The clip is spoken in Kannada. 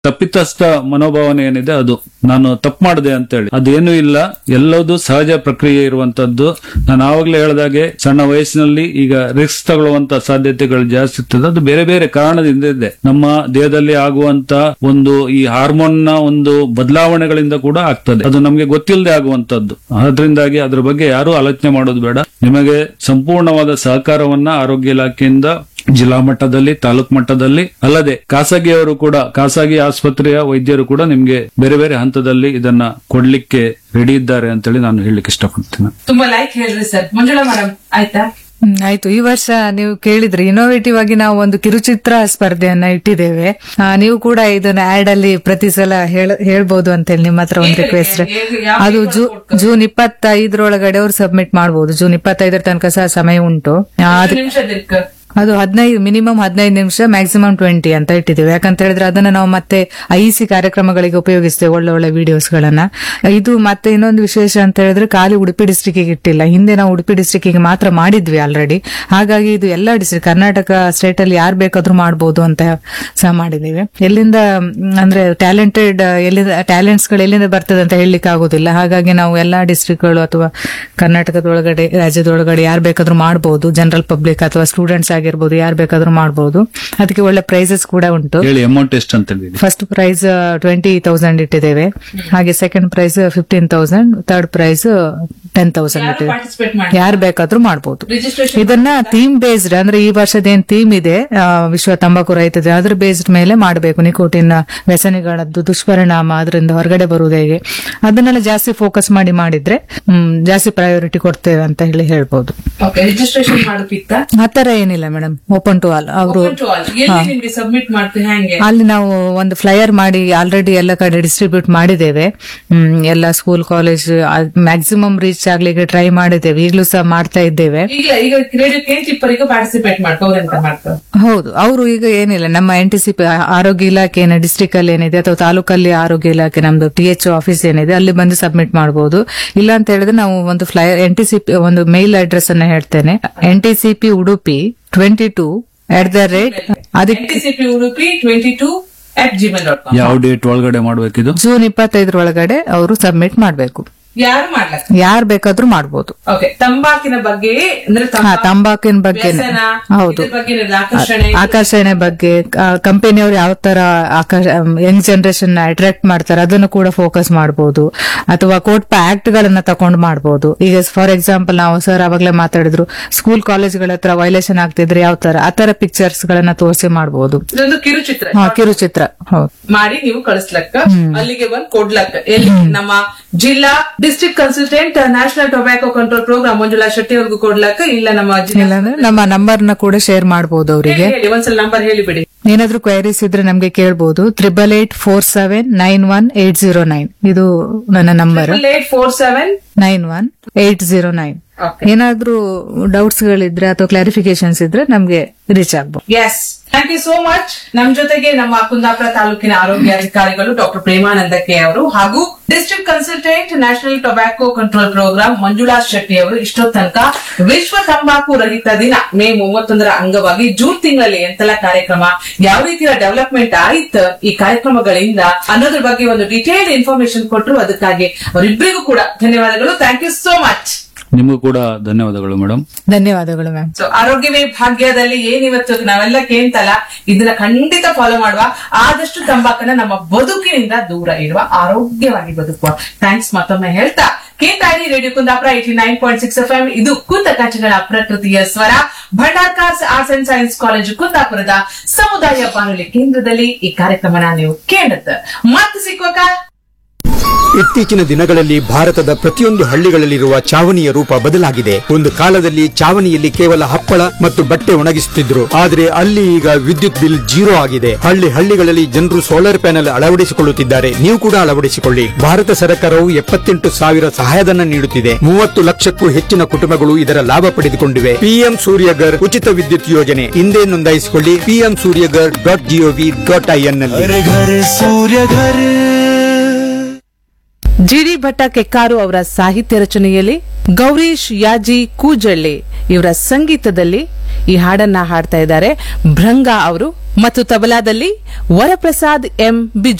ತಪ್ಪಿತಸ್ಥ ಮನೋಭಾವನೆ ಏನಿದೆ ಅದು ನಾನು ತಪ್ಪು ಮಾಡಿದೆ ಅಂತೇಳಿ ಅದೇನು ಇಲ್ಲ ಎಲ್ಲದೂ ಸಹಜ ಪ್ರಕ್ರಿಯೆ ಇರುವಂತದ್ದು ನಾನು ಆವಾಗಲೇ ಹೇಳ್ದಾಗೆ ಸಣ್ಣ ವಯಸ್ಸಿನಲ್ಲಿ ಈಗ ರಿಸ್ಕ್ ತಗೊಳ್ಳುವಂತ ಸಾಧ್ಯತೆಗಳು ಜಾಸ್ತಿ ಇರ್ತದೆ ಅದು ಬೇರೆ ಬೇರೆ ಕಾರಣದಿಂದ ಇದೆ ನಮ್ಮ ದೇಹದಲ್ಲಿ ಆಗುವಂತ ಒಂದು ಈ ಹಾರ್ಮೋನ್ ನ ಒಂದು ಬದಲಾವಣೆಗಳಿಂದ ಕೂಡ ಆಗ್ತದೆ ಅದು ನಮಗೆ ಗೊತ್ತಿಲ್ಲದೆ ಆಗುವಂತದ್ದು ಅದರಿಂದಾಗಿ ಅದ್ರ ಬಗ್ಗೆ ಯಾರು ಆಲೋಚನೆ ಮಾಡೋದು ಬೇಡ ನಿಮಗೆ ಸಂಪೂರ್ಣವಾದ ಸಹಕಾರವನ್ನ ಆರೋಗ್ಯ ಇಲಾಖೆಯಿಂದ ಜಿಲ್ಲಾ ಮಟ್ಟದಲ್ಲಿ ತಾಲೂಕ್ ಮಟ್ಟದಲ್ಲಿ ಅಲ್ಲದೆ ಖಾಸಗಿಯವರು ಕೂಡ ಖಾಸಗಿ ಆಸ್ಪತ್ರೆಯ ವೈದ್ಯರು ಕೂಡ ನಿಮ್ಗೆ ಬೇರೆ ಬೇರೆ ಹಂತದಲ್ಲಿ ಇದನ್ನ ಕೊಡ್ಲಿಕ್ಕೆ ರೆಡಿ ಇದ್ದಾರೆ ಅಂತೇಳಿ ನಾನು ಹೇಳಲಿಕ್ಕೆ ಇಷ್ಟಪಡ್ತೀನಿ ತುಂಬಾ ಲೈಕ್ ಹೇಳ್ರಿ ಸರ್ ಮಂಜುಳಾ ಮೇಡಮ್ ಆಯ್ತಾ ಹ್ಮ್, ಆಯ್ತು ಈ ವರ್ಷ ನೀವು ಕೇಳಿದ್ರಿ ಇನೋವೇಟಿವ್ ಆಗಿ ನಾವು ಒಂದು ಕಿರುಚಿತ್ರ ಸ್ಪರ್ಧೆಯನ್ನ ಇಟ್ಟಿದ್ದೇವೆ ಆ, ನೀವು ಕೂಡ ಇದನ್ನ ಆಡ್ ಅಲ್ಲಿ ಪ್ರತಿ ಸಲ ಹೇಳ್- ಹೇಳ್ಬೋದು ಅಂತ ಹೇಳಿ ನಿಮ್ಮ ಹತ್ರ ಒಂದು ಹೇಗೆ- ರಿಕ್ವೆಸ್ಟ್ ಹೇಗೆ- ಯಾವ ಅದು paper ಜೂ ಕೊಡ್ತಾರೆ? ಜೂನ್ ಇಪ್ಪತ್ತೈದರೊಳಗಡೆ ಅವ್ರು ಸಬ್ಮಿಟ್ ಮಾಡಬಹುದು ಜೂನ್ ಇಪ್ಪತ್ತೈದರ ತನಕ ಸಹ ಸಮಯ ಉಂಟು ಆ, ಎಷ್ಟು ಅದು- ನಿಮಿಷದಿರ್ಕ ಅದು ಹದಿನೈದು ಮಿನಿಮಮ್ ಹದಿನೈದು ನಿಮಿಷ ಮ್ಯಾಕ್ಸಿಮಮ್ ಟ್ವೆಂಟಿ ಅಂತ ಇಟ್ಟಿದ್ದೀವಿ ಯಾಕಂತ ಹೇಳಿದ್ರೆ ಅದನ್ನ ನಾವು ಮತ್ತೆ ಐ ಸಿ ಕಾರ್ಯಕ್ರಮಗಳಿಗೆ ಉಪಯೋಗಿಸ್ತೇವೆ ಒಳ್ಳೆ ಒಳ್ಳೆ ವಿಡಿಯೋಸ್ ಗಳನ್ನ ಇದು ಮತ್ತೆ ಇನ್ನೊಂದು ವಿಶೇಷ ಅಂತ ಹೇಳಿದ್ರೆ ಖಾಲಿ ಉಡುಪಿ ಡಿಸ್ಟ್ರಿಕ್ಟ್ ಇಟ್ಟಿಲ್ಲ ಹಿಂದೆ ನಾವು ಉಡುಪಿ ಡಿಸ್ಟ್ರಿಕ್ಟ್ ಮಾತ್ರ ಮಾಡಿದ್ವಿ ಆಲ್ರೆಡಿ ಹಾಗಾಗಿ ಇದು ಎಲ್ಲ ಡಿಸ್ಟ್ರಿಕ್ಟ್ ಕರ್ನಾಟಕ ಸ್ಟೇಟ್ ಅಲ್ಲಿ ಯಾರು ಬೇಕಾದ್ರೂ ಮಾಡಬಹುದು ಅಂತ ಸಹ ಮಾಡಿದ್ದೀವಿ ಎಲ್ಲಿಂದ ಮ್, ಅಂದ್ರೆ ಟ್ಯಾಲೆಂಟೆಡ್ ಎಲ್ಲಿಂದ ಟ್ಯಾಲೆಂಟ್ಸ್ ಗಳು ಎಲ್ಲಿಂದ ಬರ್ತದೆ ಅಂತ ಹೇಳಲಿಕ್ಕೆ ಆಗುದಿಲ್ಲ ಹಾಗಾಗಿ ನಾವು ಎಲ್ಲಾ ಡಿಸ್ಟ್ರಿಕ್ಟ್ಗಳು ಅಥವಾ ಕರ್ನಾಟಕದೊಳಗಡೆ ರಾಜ್ಯದೊಳಗಡೆ ಯಾರು ಬೇಕಾದ್ರೂ ಮಾಡಬಹುದು ಜನರಲ್ ಪಬ್ಲಿಕ್ ಅಥವಾ ಸ್ಟೂಡೆಂಟ್ಸ್ ಆಗಿರ್ಬೋದು ಯಾರು ಬೇಕಾದ್ರೂ ಮಾಡಬಹುದು ಅದಕ್ಕೆ ಒಳ್ಳೆ ಪ್ರೈಸಸ್ ಕೂಡ ಉಂಟು ಹೇಳಿ ಅಮೌಂಟ್ ಎಷ್ಟು ಅಂತ ಹೇಳಿ ಫಸ್ಟ್ ಪ್ರೈಸ್ ಟ್ವೆಂಟಿ ತೌಸಂಡ್ ಇಟ್ಟಿದ್ದೇವೆ ಹಾಗೆ second prize fifteen thousand third prize ten thousand ಯಾರು ಇಟ್ಟಿದ್ದೇವೆ ಪಾರ್ಟಿಸಿಪೇಟ್ ಮಾಡಿ ಯಾರು ಬೇಕಾದ್ರೂ ಮಾಡಬಹುದು ರಿಜಿಸ್ಟ್ರೇಷನ್ ಇದನ್ನ ಥೀಮ್ ಬೇಸ್ಡ್ ಅಂದ್ರೆ ಈ ವರ್ಷದ ಏನ್ ಥೀಮ್ ಇದೆ ಆ, ವಿಶ್ವ ತಂಬಾಕು ರಹಿತ ದಿನ, ಅದ್ರ ಬೇಸ್ಡ್ ಮೇಲೆ ಮಾಡಬೇಕು ನಿಕೋಟಿನ್ ವ್ಯಸನಿಗಳದ್ದು ದುಷ್ಪರಿಣಾಮ ಅದರಿಂದ ಹೊರಗಡೆ ಬರುವುದು ಹೇಗೆ ಅದನ್ನೆಲ್ಲ ಜಾಸ್ತಿ ಫೋಕಸ್ ಮಾಡಿ ಮಾಡಿದ್ರೆ ಹ್ಮ್, ಜಾಸ್ತಿ ಪ್ರಯಾರಿಟಿ ಕೊಡ್ತೇವೆ ಅಂತ ಹೇಳಿ ಹೇಳ್ಬೋದು ಓಕೆ ರಿಜಿಸ್ಟ್ರೇಷನ್ ಮಾಡೋಕ್ಕಿತ್ತ ಆತರ ಏನಿಲ್ಲ ಮೇಡಮ್ ಓಪನ್ ಟು ಆಲ್ ಅವರು Open to all. ಎಲ್ಲಿ ನಿಮ್ಗೆ ಸಬ್ಮಿಟ್ ಮಾಡ್ತೀವಿ ಹೆಂಗೆ ಅಲ್ಲಿ ನಾವು ಒಂದು ಫ್ಲೈಯರ್ ಮಾಡಿ ಆಲ್ರೆಡಿ ಎಲ್ಲ ಕಡೆ ಡಿಸ್ಟ್ರಿಬ್ಯೂಟ್ ಮಾಡಿದ್ದೇವೆ ಹ್ಮ್, ಎಲ್ಲ ಸ್ಕೂಲ್ ಕಾಲೇಜ್ ಮ್ಯಾಕ್ಸಿಮಮ್ ರೀಚ್ ಆಗ್ಲಿಕ್ಕೆ ಟ್ರೈ ಮಾಡಿದ್ದೇವೆ ಈಗಲೂ ಸಹ ಮಾಡ್ತಾ ಇದ್ದೇವೆ ಈಗ ಈಗ ರೇಡಿಯೋ ಕೇಂದ್ರಿಪರಿಗೆ ಪಾರ್ಟಿಸಿಪೇಟ್ ಮಾಡ್ತಾರೆ ಎಂತ ಮಾಡ್ತಾರೆ ಹೌದು ಅವರು ಈಗ ಏನಿಲ್ಲ ನಮ್ಮ ಎನ್ ಟಿ ಸಿ ಆರೋಗ್ಯ ಇಲಾಖೆ ಏನ ಡಿಸ್ಟ್ರಿಕ್ಟ್ ಅಲ್ಲಿ ಏನಿದೆ ಅಥವಾ ತಾಲೂಕಲ್ಲಿ ಆರೋಗ್ಯ ಇಲಾಖೆ ನಮ್ದು ಟಿ ಎಚ್ ಆಫೀಸ್ ಏನಿದೆ ಅಲ್ಲಿ ಬಂದು ಸಬ್ಮಿಟ್ ಮಾಡಬಹುದು ಇಲ್ಲ ಅಂತ ಹೇಳಿದ್ರೆ ನಾವು ಒಂದು ಫ್ಲೈಯರ್ ಎನ್ ಟಿ ಸಿ ಒಂದು ಮೇಲ್ ಅಡ್ರೆಸ್ ಅನ್ನ ಹೇಳ್ತೇನೆ N T C P Udupi twenty two at the rate ಅದಕ್ಕೆ NTCP Udupi twenty two at Gmail dot com ಯಾವ ಡೇಟ್ ಒಳಗಡೆ ಮಾಡ್ಬೇಕಿದು ಜೂನ್ ಇಪ್ಪತ್ತೈದರೊಳಗಡೆ ಅವರು ಸಬ್ಮಿಟ್ ಮಾಡಬೇಕು ಯಾರು ಮಾಡ್ಲಕ್ಕ ಯಾರು ಬೇಕಾದ್ರೂ ಮಾಡಬಹುದು ಓಕೆ ತಂಬಾಕಿನ ಬಗ್ಗೆ ಅಂದ್ರೆ ಹಾ ತಂಬಾಕು ತಂಬಾಕಿನ ಬಗ್ಗೆ ವ್ಯಸನ, ಹೌದು ಇದ್ರ ಬಗ್ಗೆ ಏನಿದೆ? ಆಕರ್ಷಣೆ ಆಕರ್ಷಣೆ ಬಗ್ಗೆ ಕಂಪನಿಯವರು ಯಾವ ತರ ಯಂಗ್ ಜನರೇಷನ್ ಅಟ್ರಾಕ್ಟ್ ಮಾಡ್ತಾರೆ ಅದನ್ನು ಕೂಡ ಫೋಕಸ್ ಮಾಡಬಹುದು ಅಥವಾ ಕೋಟ್ ಆಕ್ಟ್ ಗಳನ್ನ ತಕೊಂಡು ಮಾಡಬಹುದು ಈಗ ಫಾರ್ ಎಕ್ಸಾಂಪಲ್ ನಾವು ಸರ್ ಅವಾಗಲೇ ಮಾತಾಡಿದ್ರು ಸ್ಕೂಲ್ ಕಾಲೇಜ್ಗಳ ಹತ್ರ ವೈಲೇಷನ್ ಆಗ್ತಿದ್ರೆ ಯಾವ ತರ ಆ ತರ ಪಿಕ್ಚರ್ಸ್ ಗಳನ್ನ ತೋರಿಸಿ ಮಾಡಬಹುದು ಇದೊಂದು ಕಿರುಚಿತ್ರ ಹಾ ಕಿರುಚಿತ್ರ ಹೌದು ಮಾಡಿ ನೀವು ಕಳಿಸ್ಲಕ್ಕ ಅಲ್ಲಿಗೆ ಬಂದ್ ಕೊಡ್ಲಕ್ಕ ಎಲ್ಲಿ ನಮ್ಮ ಜಿಲ್ಲಾ district consultant national tobacco control programme Manjula Shetty ಅವ್ರಿಗೂ ಕೊಡ್ಲಕ್ಕ ಇಲ್ಲ ನಮ್ಮ ಜಿಲ್ಲಾ ಇಲ್ಲಾಂದ್ರೆ ನಮ್ಮ ನಂಬರ್ ನ ಕೂಡ ಶೇರ್ ಮಾಡಬಹುದು ಅವರಿಗೆ ಹೇಳಿ, ಹೇಳಿ ಒಂದ್ಸಲ ನಂಬರ್ ಹೇಳಿಬಿಡಿ ಏನಾದ್ರೂ ಕ್ವೈರೀಸ್ ಇದ್ರೆ ನಮ್ಗೆ ಕೇಳ್ಬೋದು triple eight four seven nine one eight zero nine ಇದು ನನ್ನ number eight four seven nine one eight zero nine Okay. ಏನಾದ್ರೂ ಡೌಟ್ಸ್ ಗಳಿದ್ರೆ ಅಥವಾ ಕ್ಲಾರಿಫಿಕೇಶನ್ಸ್ ಇದ್ರೆ ನಮ್ಗೆ ರೀಚ್ ಆಗ್ಬೋದು yes thank you so much ನಮ್ ಜೊತೆಗೆ ನಮ್ಮ ಕುಂದಾಪುರ ತಾಲೂಕಿನ ಆರೋಗ್ಯ ಅಧಿಕಾರಿಗಳು ಡಾಕ್ಟರ್ ಪ್ರೇಮಾನಂದ ಕೆ ಅವರು ಹಾಗೂ district consultant national tobacco control programme Manjula Shetty ಅವರು ಇಷ್ಟೊತ್ ತನಕ ವಿಶ್ವ ತಂಬಾಕು ರಹಿತ ದಿನ ಮೇ ಮೂವತ್ತೊಂದರ ಅಂಗವಾಗಿ ಜೂನ್ ತಿಂಗಳಲ್ಲಿ ಎಂತೆಲ್ಲ ಕಾರ್ಯಕ್ರಮ ಯಾವ ರೀತಿಯ ಡೆವಲಪ್ಮೆಂಟ್ ಆಯ್ತು ಈ ಕಾರ್ಯಕ್ರಮಗಳಿಂದ ಅನ್ನೋದ್ರ ಬಗ್ಗೆ ಒಂದು ಡಿಟೇಲ್ಡ್ ಇನ್ಫಾರ್ಮೇಶನ್ ಕೊಟ್ಟರು ಅದಕ್ಕಾಗಿ ಅವರಿಬ್ಬರಿಗೂ ಕೂಡ ಧನ್ಯವಾದಗಳು ಥ್ಯಾಂಕ್ ಯು ಸೋ ಮಚ್ ನಿಮಗೂ ಕೂಡ ಧನ್ಯವಾದಗಳು ಮೇಡಮ್ ಧನ್ಯವಾದಗಳು ಮ್ಯಾಮ್ ಸೊ ಆರೋಗ್ಯವೇ ಭಾಗ್ಯದಲ್ಲಿ ಏನಿವತ್ತು ನಾವೆಲ್ಲ ಕೇಳ್ತಲ್ಲ ಇದನ್ನ ಖಂಡಿತ ಫಾಲೋ ಮಾಡುವ ಆದಷ್ಟು ತಂಬಾಕನ್ನ ನಮ್ಮ ಬದುಕಿನಿಂದ ದೂರ ಇಡುವ ಆರೋಗ್ಯವಾಗಿ ಬದುಕುವ ಥ್ಯಾಂಕ್ಸ್ ಮತ್ತೊಮ್ಮೆ ಹೇಳ್ತಾ ಕೇಂತಾಡಿ radio Kundapura eighty nine point six F M ಇದು ಕುಂದ ಕಚಗಳ ಪ್ರಕೃತಿಯ ಸ್ವರ Bhandarkar's arts and science college ಕುಂದಾಪುರದ ಸಮುದಾಯ ಬಾನುಲಿ ಕೇಂದ್ರದಲ್ಲಿ ಈ ಕಾರ್ಯಕ್ರಮನ ನೀವು ಕೇಳತ್ತ ಮತ್ತೆ ಸಿಕ್ಕುವಕ ಇತ್ತೀಚಿನ ದಿನಗಳಲ್ಲಿ ಭಾರತದ ಪ್ರತಿಯೊಂದು ಹಳ್ಳಿಗಳಲ್ಲಿರುವ ಚಾವಣಿಯ ರೂಪ ಬದಲಾಗಿದೆ ಒಂದು ಕಾಲದಲ್ಲಿ ಚಾವಣಿಯಲ್ಲಿ ಕೇವಲ ಹಪ್ಪಳ ಮತ್ತು ಬಟ್ಟೆ ಒಣಗಿಸುತ್ತಿದ್ರು ಆದರೆ ಅಲ್ಲಿ ಈಗ ವಿದ್ಯುತ್ ಬಿಲ್ ಜೀರೋ ಆಗಿದೆ ಹಳ್ಳಿ ಹಳ್ಳಿಗಳಲ್ಲಿ ಜನರು ಸೋಲಾರ್ ಪ್ಯಾನೆಲ್ ಅಳವಡಿಸಿಕೊಳ್ಳುತ್ತಿದ್ದಾರೆ ನೀವು ಕೂಡ ಅಳವಡಿಸಿಕೊಳ್ಳಿ ಭಾರತ ಸರ್ಕಾರವು ಎಪ್ಪತ್ತೆಂಟು ಸಾವಿರ ಸಹಾಯಧನ ನೀಡುತ್ತಿದೆ ಮೂವತ್ತು ಲಕ್ಷಕ್ಕೂ ಹೆಚ್ಚಿನ ಕುಟುಂಬಗಳು ಇದರ ಲಾಭ ಪಡೆದುಕೊಂಡಿವೆ ಪಿಎಂ ಸೂರ್ಯಗರ್ ಉಚಿತ ವಿದ್ಯುತ್ ಯೋಜನೆ ಹಿಂದೆ ನೋಂದಾಯಿಸಿಕೊಳ್ಳಿ PM Suryaghar dot GOV dot IN ನಲ್ಲಿ घर घर सूर्य घर ಜಿಡಿ ಭಟ್ಟ ಕೆಕ್ಕಾರು ಅವರ ಸಾಹಿತ್ಯ ರಚನೆಯಲ್ಲಿ ಗೌರೀಶ್ ಯಾಜಿ ಕೂಜಳ್ಳಿ ಇವರ ಸಂಗೀತದಲ್ಲಿ ಈ ಹಾಡನ್ನ ಹಾಡ್ತಾ ಇದ್ದಾರೆ ಭೃಂಗ ಅವರು ಮತ್ತು ತಬಲಾದಲ್ಲಿ ವರಪ್ರಸಾದ್ ಎಂ ಬಿಜು